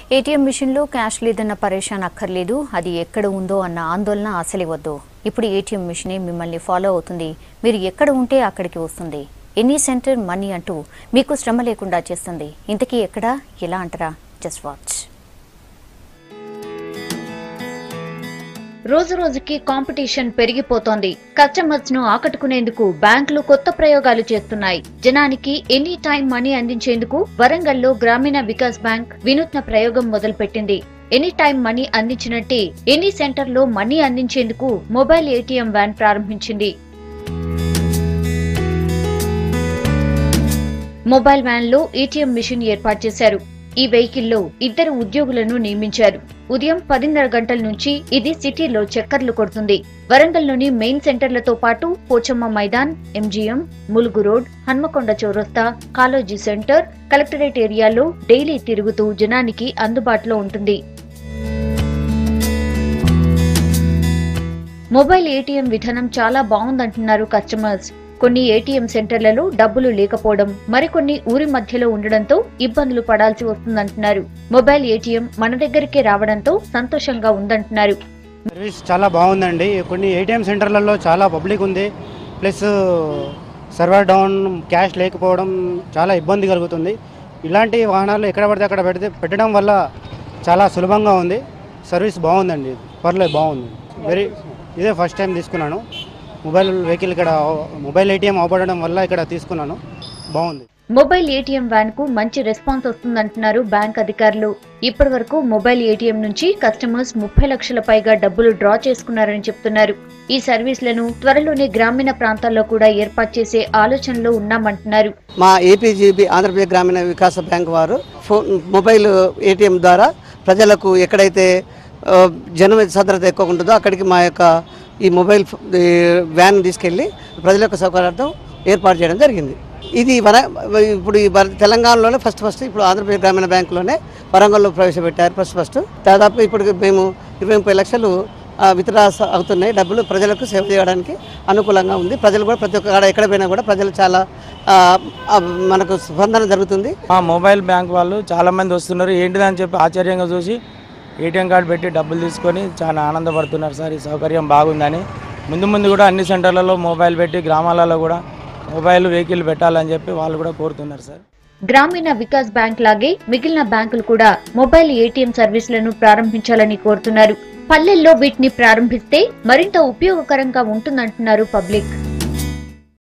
ATM మిషన్లో cash లేదన్న పరేషాన్ అక్కర్లేదు అది ఎక్కడ ఉందో అన్న ఆందోళన అసలే వద్దు ఇప్పుడు ఏటీఎం మిషనే మిమ్మల్ని ఫాలో అవుతుంది మీరు ఎక్కడ ఉంటే అక్కడికి వస్తుంది ఎనీ సెంటర్ మనీ అంటూ మీకు శ్రమ లేకుండా చేస్తుంది ఇంతకీ ఎక్కడ ఎలా అంటారా జస్ట్ వాచ్ రోజు రోజుకి కాంపిటీషన్ పెరిగిపోతోంది కస్టమర్స్ ను ఆకట్టుకునేందుకు బ్యాంకులు కొత్త ప్రయోగాలు చేస్తున్నాయి జనానికి ఎనీ టైం మనీ అందించేందుకు వరంగల్లో గ్రామీణ వికాస్ బ్యాంక్ వినూత్న ప్రయోగం మొదలుపెట్టింది ఎనీ టైం మనీ అందించినట్టే ఎనీ సెంటర్ లో మనీ అందించేందుకు మొబైల్ ఏటీఎం వ్యాన్ ప్రారంభించింది మొబైల్ వ్యాన్ లో ఏటీఎం మిషన్ ఏర్పాటు చేశారు ఈ వెహికల్లో ఇద్దరు ఉద్యోగులను నియమించారు ఉదయం పదిన్నర గంటల నుంచి ఇది సిటీలో చక్కర్లు కొడుతుంది వరంగల్లోని మెయిన్ సెంటర్లతో పాటు పోచమ్మ మైదాన్ ఎంజీఎం ములుగు రోడ్ హన్మకొండ చౌరస్తా కాలోజీ సెంటర్ కలెక్టరేట్ ఏరియాలో డైలీ తిరుగుతూ జనానికి అందుబాటులో ఉంటుంది మొబైల్ ఏటీఎం విధానం చాలా బాగుందంటున్నారు కస్టమర్స్ కొన్ని ఏటీఎం సెంటర్లలో డబ్బులు లేకపోవడం మరికొన్ని ఊరి మధ్యలో ఉండడంతో ఇబ్బందులు పడాల్సి వస్తుందంటున్నారు మొబైల్ ఏటీఎం మన దగ్గరికే రావడంతో సంతోషంగా ఉందంటున్నారు సర్వీస్ చాలా బాగుందండి కొన్ని ఏటీఎం సెంటర్లలో చాలా పబ్లిక్ ఉంది ప్లస్ సర్వర్ డౌన్ క్యాష్ లేకపోవడం చాలా ఇబ్బంది కలుగుతుంది ఇలాంటి వాహనాలు ఎక్కడ పడితే అక్కడ పెడితే పెట్టడం వల్ల చాలా సులభంగా ఉంది సర్వీస్ బాగుందండి పర్లేదు బాగుంది వెరీ ఇదే ఫస్ట్ టైం తీసుకున్నాను మొబైల్ వెహికల్ ఇక్కడ మొబైల్ ఏటీఎం అవపడడం వల్ల ఇక్కడ తీసుకున్నాను బాగుంది మొబైల్ ఏటీఎం వ్యాన్ కు మంచి రెస్పాన్స్ వస్తుందంటున్నారు బ్యాంక్ అధికారులు ఇప్పటి వరకు మొబైల్ ఏటీఎం నుంచి కస్టమర్స్ ముప్పై లక్షల పైగా డబ్బులు డ్రా చేసుకున్నారని చెప్తున్నారు ఈ సర్వీసులను త్వరలోనే గ్రామీణ ప్రాంతాల్లో కూడా ఏర్పాటు చేసే ఆలోచనలో ఉన్నామంటున్నారు మా ఏపీజీబీ ఆంధ్రప్రదేశ్ గ్రామీణ వికాస బ్యాంక్ వారు ఫోన్ మొబైల్ ఏటీఎం ద్వారా ప్రజలకు ఎక్కడైతే ఆ, జనం సాంద్రత ఎక్కువ ఉంటుందో అక్కడికి మా యొక్క ఈ మొబైల్ ఫ్- ఈ వ్యాన్ తీసుకెళ్ళి ప్రజల యొక్క సౌకర్యార్థం ఏర్పాటు చేయడం జరిగింది ఇది వర ఇప్పుడు ఈ వర- తెలంగాణలోనే ఫస్ట్ ఫస్ట్ ఇప్పుడు ఆంధ్రప్రదేశ్ గ్రామీణ బ్యాంకులోనే వరంగల్లో ప్రవేశపెట్టారు ఫస్ట్ ఫస్ట్ దాదాపు ఇప్పుడు మేము ఇరవై ముప్పై లక్షలు విత్డ్రా అవుతున్నాయి డబ్బులు ప్రజలకు సేవ చేయడానికి అనుకూలంగా ఉంది ప్రజలు కూడా ప్రతి ఒక్క కాడ ఎక్కడ పోయినా కూడా ప్రజలు చాలా ఆ, ఆ, మనకు స్పందన జరుగుతుంది మా మొబైల్ బ్యాంక్ వాళ్ళు చాలా మంది వస్తున్నారు ఏంటిదని చెప్పి ఆశ్చర్యంగా చూసి ఏటీఎం కార్డు పెట్టి డబ్బులు తీసుకొని చాలా ఆనందపడుతున్నారు సార్ ఈ సౌకర్యం బాగుందని ముందు ముందు కూడా అన్ని సెంటర్లలో మొబైల్ పెట్టి గ్రామాలలో కూడా మొబైల్ వెహికల్ పెట్టాలని చెప్పి వాళ్ళు కూడా కోరుతున్నారు సార్ గ్రామీణ వికాస్ బ్యాంక్ లాగే మిగిలిన బ్యాంకులు కూడా మొబైల్ ఏటీఎం సర్వీసులను ప్రారంభించాలని కోరుతున్నారు పల్లెల్లో వీటిని ప్రారంభిస్తే మరింత ఉపయోగకరంగా ఉంటుందంటున్నారు పబ్లిక్